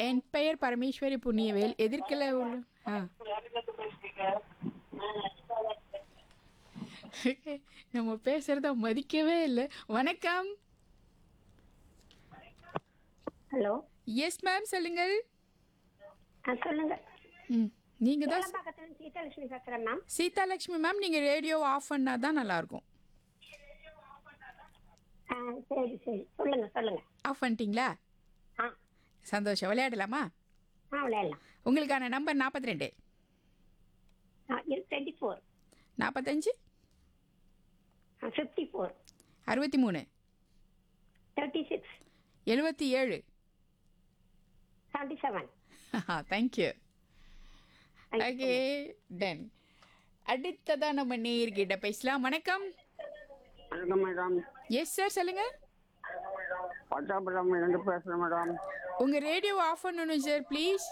என் பெயர் பரமேஸ்வரி புண்ணியவேல் எதிர்க்கல உள்ள ஆ நம்ம பேசுறத மதிக்கவே இல்லை வணக்கம் ஹலோ எஸ் மேம் சொல்லுங்கள் ஆ சொல்லுங்க ம் நீங்கள் தான் பக்கத்துல சீதாலட்சுமி பேசுறேன் மேம் சீதாலட்சுமி மேம் நீங்கள் ரேடியோ ஆஃப் பண்ணால் தான் நல்லாயிருக்கும் ஆ சரி சரி சொல்லுங்க சொல்லுங்க ஆஃப் பண்ணிட்டீங்களா ஆ சந்தோஷம் விளையாடலாமா ஆ விளையாடலாம் உங்களுக்கான நம்பர் நாற்பத்தி ரெண்டு ஆ டுவெண்ட்டி ஃபோர் நாற்பத்தஞ்சு ஆ ஃபிஃப்டி ஃபோர் அறுபத்தி மூணு தேர்ட்டி சிக்ஸ் எழுபத்தி ஏழு seventy seven thank you okay done அடுத்ததா நம்ம நேர்கிட்ட பேசலாம் வணக்கம் வணக்கம் மேடம் எஸ் சார் சொல்லுங்க பட்டாபுரம் இருந்து பேசுகிறேன் மேடம் உங்க ரேடியோ ஆஃப் பண்ணணும் sir please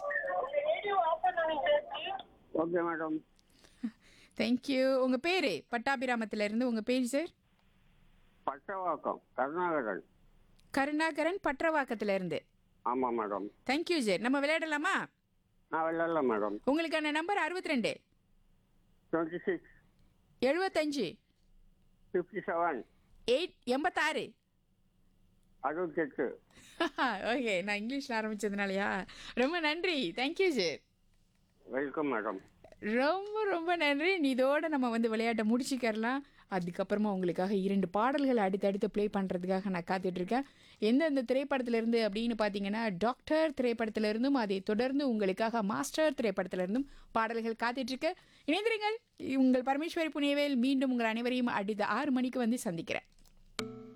okay madam thank you உங்க பேரு பட்டாபிராமத்துல இருந்து உங்க பேர் சார் பட்டவாக்கம் கருணாகரன் கருணாகரன் பற்றவாக்கத்துல இருந்து ஆமாம் மேடம் தேங்க்யூ சார் நம்ம விளையாடலாமா நான் விளையாடல மேடம் உங்களுக்கான நம்பர் அறுபத்தி ரெண்டு டுவெண்ட்டி சிக்ஸ் எழுபத்தஞ்சு ஃபிஃப்டி செவன் எயிட் எண்பத்தாறு அறுபத்தெட்டு ஓகே நான் இங்கிலீஷில் ஆரம்பிச்சதுனாலயா ரொம்ப நன்றி தேங்க்யூ சார் வெல்கம் மேடம் ரொம்ப ரொம்ப நன்றி இதோட நம்ம வந்து விளையாட்டை முடிச்சுக்கரலாம் அதுக்கப்புறமா உங்களுக்காக இரண்டு பாடல்கள் அடுத்தடுத்து ப்ளே பண்ணுறதுக்காக நான் காத்துட்ருக்கேன் எந்தெந்த திரைப்படத்திலிருந்து அப்படின்னு பார்த்தீங்கன்னா டாக்டர் திரைப்படத்திலிருந்தும் அதை தொடர்ந்து உங்களுக்காக மாஸ்டர் திரைப்படத்திலிருந்தும் பாடல்கள் காத்துட்ருக்கு இணைந்திருங்கள் உங்கள் பரமேஸ்வரி புனியவேல் மீண்டும் உங்கள் அனைவரையும் அடுத்த ஆறு மணிக்கு வந்து சந்திக்கிறேன்